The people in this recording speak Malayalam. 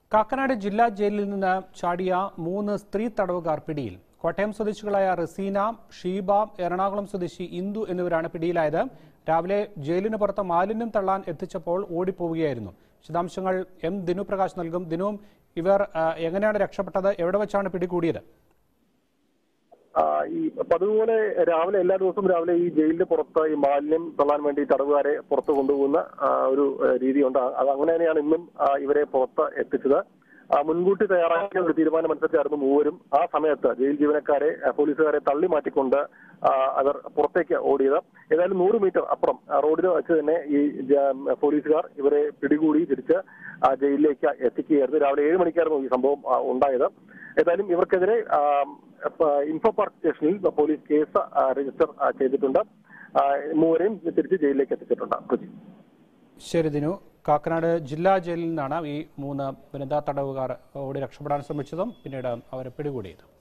കാക്കനാട് ജില്ലാ ജയിലിൽ നിന്ന് ചാടിയ മൂന്ന് സ്ത്രീ തടവുകാർ പിടിയിൽ കോട്ടയം സ്വദേശികളായ റസീന ഷീബ എറണാകുളം സ്വദേശി ഇന്ദു എന്നിവരാണ് പിടിയിലായത് രാവിലെ ജയിലിന് പുറത്ത് മാലിന്യം തള്ളാൻ എത്തിച്ചപ്പോൾ ഓടിപ്പോവുകയായിരുന്നു വിശദാംശങ്ങൾ എം ദിനു പ്രകാശ് നൽകും ദിനുവും ഇവർ ആ, എങ്ങനെയാണ് രക്ഷപ്പെട്ടത് എവിടെ വെച്ചാണ് പിടികൂടിയത് ആ, ഈ പതിവ് പോലെ രാവിലെ എല്ലാ ദിവസവും രാവിലെ ഈ ജയിലിന്റെ പുറത്ത് ഈ മാലിന്യം തള്ളാൻ വേണ്ടി തടവുകാരെ പുറത്ത് കൊണ്ടുപോകുന്ന ആ, ഒരു ആ, രീതിയുണ്ട് അത് അങ്ങനെ തന്നെയാണ് ഇന്നും ആ, ഇവരെ പുറത്ത് എത്തിച്ചത് ആ, മുൻകൂട്ടി തയ്യാറാക്കിയ ഒരു തീരുമാനം അനുസരിച്ചായിരുന്നു മൂവരും ആ സമയത്ത് ജയിൽ ജീവനക്കാരെ ആ, പോലീസുകാരെ തള്ളി മാറ്റിക്കൊണ്ട് ആ, അവർ പുറത്തേക്ക് ഓടിയത് ഏതായാലും നൂറ് മീറ്റർ അപ്പുറം ആ, റോഡിൽ വെച്ച് തന്നെ ഈ ജ- പോലീസുകാർ ഇവരെ പിടികൂടി തിരിച്ച് ആ, ജയിലിലേക്ക് എത്തിക്കുകയായിരുന്നു രാവിലെ ഏഴ് മണിക്കായിരുന്നു ഈ സംഭവം ആ, ഉണ്ടായത് ഏതായാലും ഇവർക്കെതിരെ ആ, പ- ഇൻഫോ പാർക്ക് സ്റ്റേഷനിൽ പോലീസ് കേസ് ആ, രജിസ്റ്റർ ആ, ചെയ്തിട്ടുണ്ട് ആ, മൂവരെയും തിരിച്ച് ജയിലിലേക്ക് എത്തിച്ചിട്ടുണ്ട് കൊച്ചി ശരി ദിനു കാക്കനാട് ജില്ലാ ജയിലിൽ നിന്നാണ് ഈ മൂന്ന് വനിതാ തടവുകാർ ഓടി രക്ഷപ്പെടാൻ ശ്രമിച്ചതും പിന്നീട് അവരെ പിടികൂടിയത്